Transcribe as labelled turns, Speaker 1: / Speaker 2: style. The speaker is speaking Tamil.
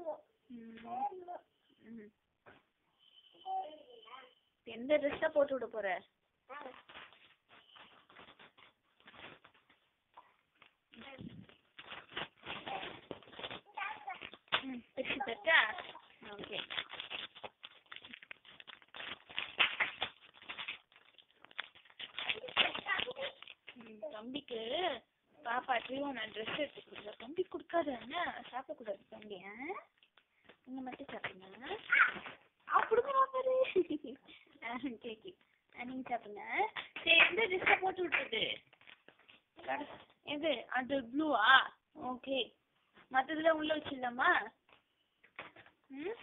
Speaker 1: ம். ம். எந்த ட்ரெஸ் தான் போட்டு விட போற ம் பிரிச்சு தட்டா ஓகே ம், தம்பிக்கு பாப்பாட்டையும் நான் ட்ரெஸ் எடுத்து கொடுக்குறேன் தம்பி கொடுக்காத என்ன சாப்பிடக்கூடாது தம்பி ஆ நீங்க மட்டும் சாப்பிடுங்க அப்படிங்களா பாரு ஆ கேக்கு நீங்க சாப்பிடுங்க சரி எந்த ட்ரெஸ்ஸை போட்டு விட்டுறது கட- எது அது ப்ளூவா ஓகே மற்றதுல உள்ள வச்சிடலாமா ம்